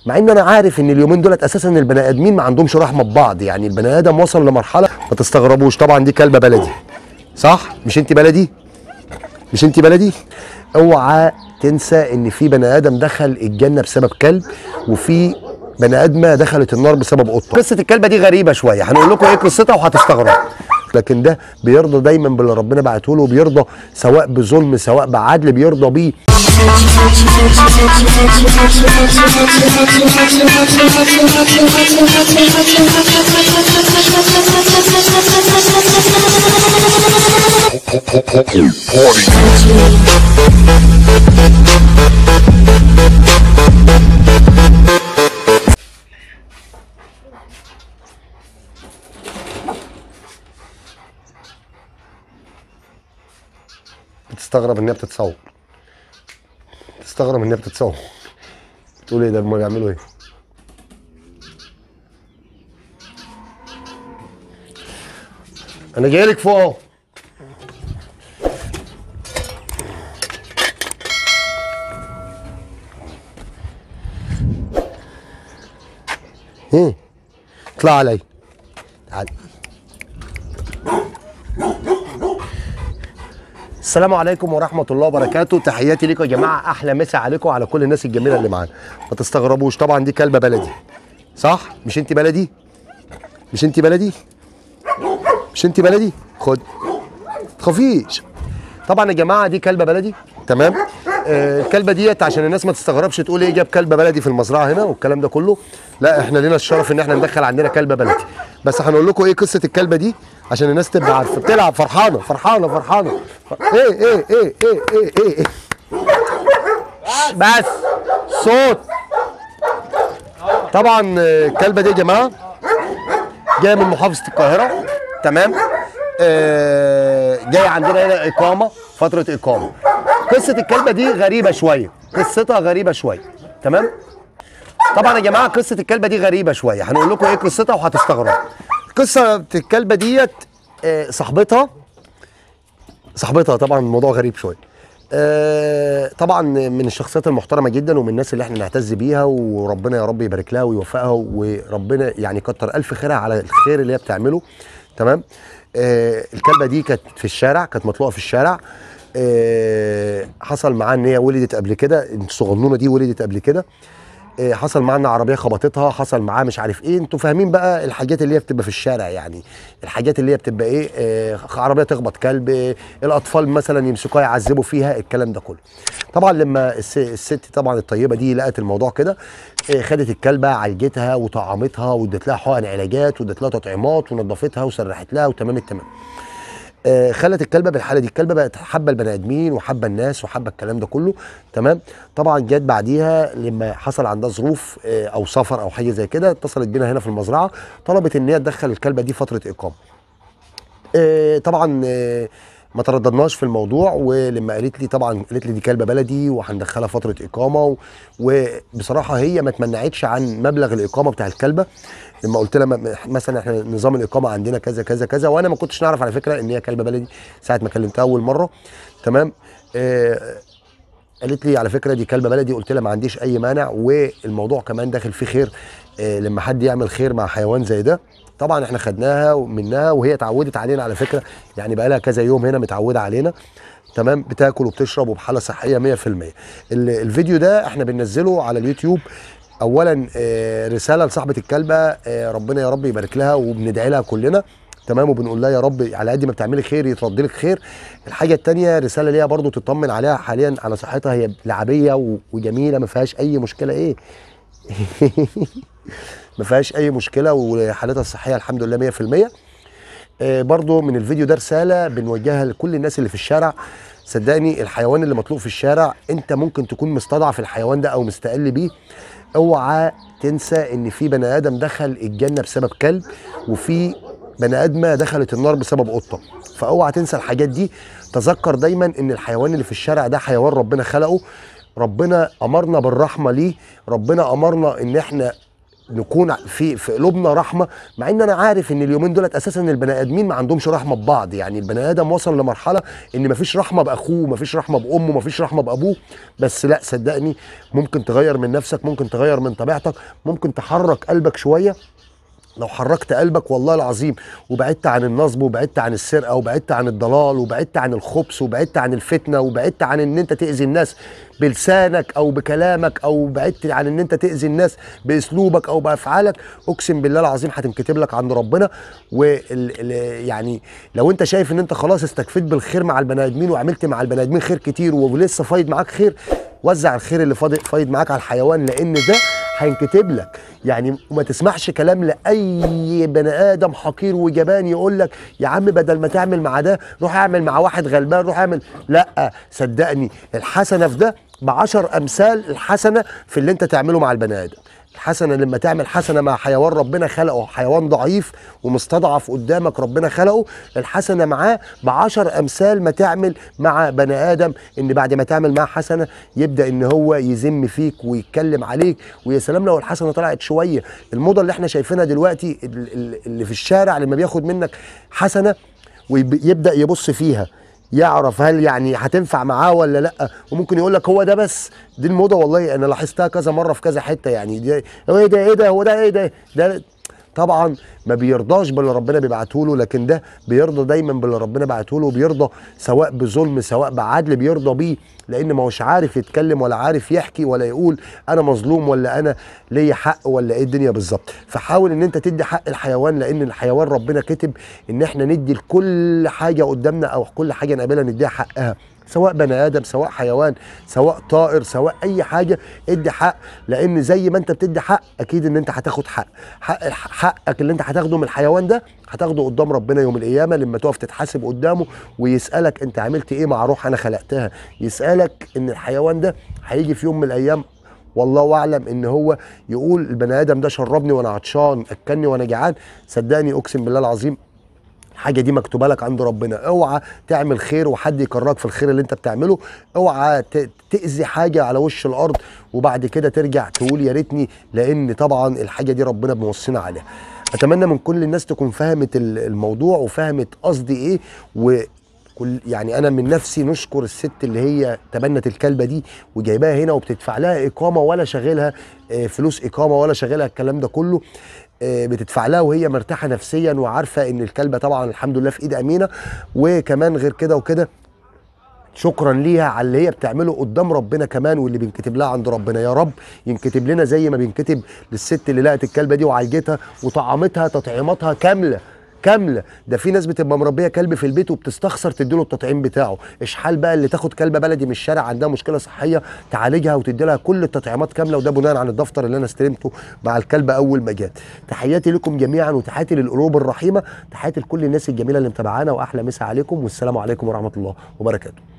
مع ان انا عارف ان اليومين دولت اساسا البني ادمين ما عندهمش رحمه ببعض يعني البني ادم وصل لمرحله ما تستغربوش طبعا دي كلبه بلدي صح مش انت بلدي مش انت بلدي اوعى تنسى ان في بني ادم دخل الجنه بسبب كلب وفي بني ادمه دخلت النار بسبب قطه قصه الكلبه دي غريبه شويه هنقول لكم ايه قصتها وهتستغربوا لكن ده بيرضى دايما باللي ربنا بعته له وبيرضى سواء بظلم سواء بعدل بيرضى بيه بتستغرب ان هي بتتصور بتستغرب ان هي بتتصور بتقول ايه ده هما بيعملوا ايه انا جاي لك فوق اهو ايه اطلع علي تعال السلام عليكم ورحمة الله وبركاته تحياتي لكم يا جماعة أحلى مسا عليكم على كل الناس الجميلة اللي معانا ما تستغربوش طبعا دي كلبة بلدي صح مش انت بلدي مش انت بلدي مش انت بلدي خد تخافيش طبعا يا جماعة دي كلبة بلدي تمام آه الكلبة ديت عشان الناس ما تستغربش تقول ايه جاب كلبة بلدي في المزرعة هنا والكلام ده كله لا احنا لينا الشرف ان احنا ندخل عندنا كلبة بلدي بس هنقول لكم ايه قصة الكلبة دي عشان الناس تبقى عارفة بتلعب فرحانة فرحانة فرحانة ايه ايه ايه ايه ايه ايه, إيه. بس صوت طبعا آه، الكلبة دي يا جماعة جاية من محافظة القاهرة تمام آه جاي عندنا هنا إقامة فترة إقامة قصة الكلبة دي غريبة شوية قصتها غريبة شوية تمام طبعا يا جماعة قصة الكلبة دي غريبة شوية هنقول لكم إيه قصتها وهتستغربوا قصة الكلبة ديت آه صاحبتها صاحبتها طبعا الموضوع غريب شويه آه، طبعا من الشخصيات المحترمه جدا ومن الناس اللي احنا نعتز بيها وربنا يا رب يبارك لها ويوفقها وربنا يعني كتر الف خيرها على الخير اللي هي بتعمله تمام آه، الكلبه دي كانت في الشارع كانت مطلوقه في الشارع آه، حصل معاها ان هي ولدت قبل كده الصغنونه دي ولدت قبل كده آه، حصل معانا عربيه خبطتها حصل معاه مش عارف ايه انتوا فاهمين بقى الحاجات اللي هي بتبقى في الشارع يعني الحاجات اللي هي بتبقى ايه آه عربيه تخبط كلب آه الاطفال مثلا يمسكوها يعذبوا فيها الكلام ده كله طبعا لما الس- الست طبعا الطيبه دي لقت الموضوع كده آه خدت الكلبه عالجتها وطعمتها وادت لها حقن علاجات وادت لها تطعيمات ونظفتها وسرحت لها وتمام التمام آه، خلت الكلبه بالحاله دي الكلبه بقت حابه البني ادمين وحابه الناس وحابه الكلام ده كله تمام طبعا جت بعديها لما حصل عندها ظروف آه، او سفر او حاجه زي كده اتصلت بينا هنا في المزرعه طلبت ان هي تدخل الكلبه دي فتره اقامه آه، طبعا آه، ما ترددناش في الموضوع ولما قالت لي طبعا قالت لي دي كلبه بلدي وهندخلها فتره اقامه و- وبصراحه هي ما تمنعتش عن مبلغ الاقامه بتاع الكلبه لما قلت لها م- مثلا احنا نظام الاقامه عندنا كذا كذا كذا وانا ما كنتش نعرف على فكره ان هي كلبه بلدي ساعه ما كلمتها اول مره تمام آه قالت لي على فكره دي كلبه بلدي قلت لها ما عنديش اي مانع والموضوع كمان داخل فيه خير آه لما حد يعمل خير مع حيوان زي ده طبعا احنا خدناها منها وهي اتعودت علينا على فكره يعني بقى لها كذا يوم هنا متعوده علينا تمام بتاكل وبتشرب وبحاله صحيه 100% ال- الفيديو ده احنا بننزله على اليوتيوب اولا آه، رساله لصاحبه الكلبه آه، ربنا يا رب يبارك لها وبندعي لها كلنا تمام وبنقول لها يا رب على قد ما بتعملي خير يترد لك خير الحاجه الثانيه رساله ليها برضو تطمن عليها حاليا على صحتها هي لعبيه و- وجميله ما فيهاش اي مشكله ايه ما فيهاش اي مشكله وحالتها الصحيه الحمد لله 100% آه، برضو من الفيديو ده رساله بنوجهها لكل الناس اللي في الشارع صدقني الحيوان اللي مطلوب في الشارع انت ممكن تكون مستضعف الحيوان ده او مستقل بيه اوعى تنسى ان في بني ادم دخل الجنه بسبب كلب وفي بني ادمه دخلت النار بسبب قطه فاوعى تنسى الحاجات دي تذكر دايما ان الحيوان اللي في الشارع ده حيوان ربنا خلقه ربنا امرنا بالرحمه ليه ربنا امرنا ان احنا نكون في في قلوبنا رحمه مع ان انا عارف ان اليومين دولت اساسا البني ادمين ما عندهمش رحمه ببعض يعني البني ادم وصل لمرحله ان مفيش رحمه باخوه مفيش رحمه بامه مفيش رحمه بابوه بس لا صدقني ممكن تغير من نفسك ممكن تغير من طبيعتك ممكن تحرك قلبك شويه لو حركت قلبك والله العظيم وبعدت عن النصب وبعدت عن السرقه وبعدت عن الضلال وبعدت عن الخبث وبعدت عن الفتنه وبعدت عن ان انت تاذي الناس بلسانك او بكلامك او بعدت عن ان انت تاذي الناس باسلوبك او بافعالك اقسم بالله العظيم هتنكتب لك عند ربنا وال يعني لو انت شايف ان انت خلاص استكفيت بالخير مع البني ادمين وعملت مع البني ادمين خير كتير ولسه فايض معاك خير وزع الخير اللي فاضل فايض معاك على الحيوان لان ده هينكتب لك يعني وما تسمعش كلام لاي بني ادم حقير وجبان يقول لك يا عم بدل ما تعمل مع ده روح اعمل مع واحد غلبان روح اعمل لا صدقني الحسنه في ده بعشر امثال الحسنه في اللي انت تعمله مع البني ادم الحسنه لما تعمل حسنه مع حيوان ربنا خلقه حيوان ضعيف ومستضعف قدامك ربنا خلقه الحسنه معاه بعشر امثال ما تعمل مع بني ادم ان بعد ما تعمل معاه حسنه يبدا ان هو يذم فيك ويتكلم عليك ويا سلام لو الحسنه طلعت شويه الموضه اللي احنا شايفينها دلوقتي ال- ال- اللي في الشارع لما بياخد منك حسنه ويبدا يبص فيها يعرف هل يعني هتنفع معاه ولا لا وممكن يقول لك هو ده بس دي الموضه والله انا لاحظتها كذا مره في كذا حته يعني دي هو ايه ده ايه ده هو ده ايه ده ده طبعا ما بيرضاش باللي ربنا بيبعته له لكن ده بيرضى دايما باللي ربنا بعته له وبيرضى سواء بظلم سواء بعدل بيرضى بيه لان ما هوش عارف يتكلم ولا عارف يحكي ولا يقول انا مظلوم ولا انا ليا حق ولا ايه الدنيا بالظبط فحاول ان انت تدي حق الحيوان لان الحيوان ربنا كتب ان احنا ندي لكل حاجه قدامنا او كل حاجه نقابلها نديها حقها سواء بني ادم سواء حيوان سواء طائر سواء اي حاجه ادي حق لان زي ما انت بتدي حق اكيد ان انت هتاخد حق حق حقك اللي انت هتاخده من الحيوان ده هتاخده قدام ربنا يوم القيامه لما تقف تتحاسب قدامه ويسالك انت عملت ايه مع روح انا خلقتها يسالك ان الحيوان ده هيجي في يوم من الايام والله اعلم ان هو يقول البني ادم ده شربني وانا عطشان اكلني وانا جعان صدقني اقسم بالله العظيم الحاجه دي مكتوبه لك عند ربنا اوعى تعمل خير وحد يكرهك في الخير اللي انت بتعمله اوعى ت- تاذي حاجه على وش الارض وبعد كده ترجع تقول يا ريتني لان طبعا الحاجه دي ربنا موصينا عليها اتمنى من كل الناس تكون فهمت ال- الموضوع وفهمت قصدي ايه و كل يعني انا من نفسي نشكر الست اللي هي تبنت الكلبه دي وجايباها هنا وبتدفع لها اقامه ولا شاغلها آه، فلوس اقامه ولا شاغلها الكلام ده كله آه، بتدفع لها وهي مرتاحه نفسيا وعارفه ان الكلبه طبعا الحمد لله في ايد امينه وكمان غير كده وكده شكرا ليها على اللي هي بتعمله قدام ربنا كمان واللي بينكتب لها عند ربنا يا رب ينكتب لنا زي ما بينكتب للست اللي لقت الكلبه دي وعالجتها وطعمتها تطعيماتها كامله كامله ده في ناس بتبقى مربيه كلب في البيت وبتستخسر تديله التطعيم بتاعه اشحال بقى اللي تاخد كلبه بلدي من الشارع عندها مشكله صحيه تعالجها وتدي لها كل التطعيمات كامله وده بناء عن الدفتر اللي انا استلمته مع الكلبه اول ما جت تحياتي لكم جميعا وتحياتي للقلوب الرحيمه تحياتي لكل الناس الجميله اللي متابعانا واحلى مسا عليكم والسلام عليكم ورحمه الله وبركاته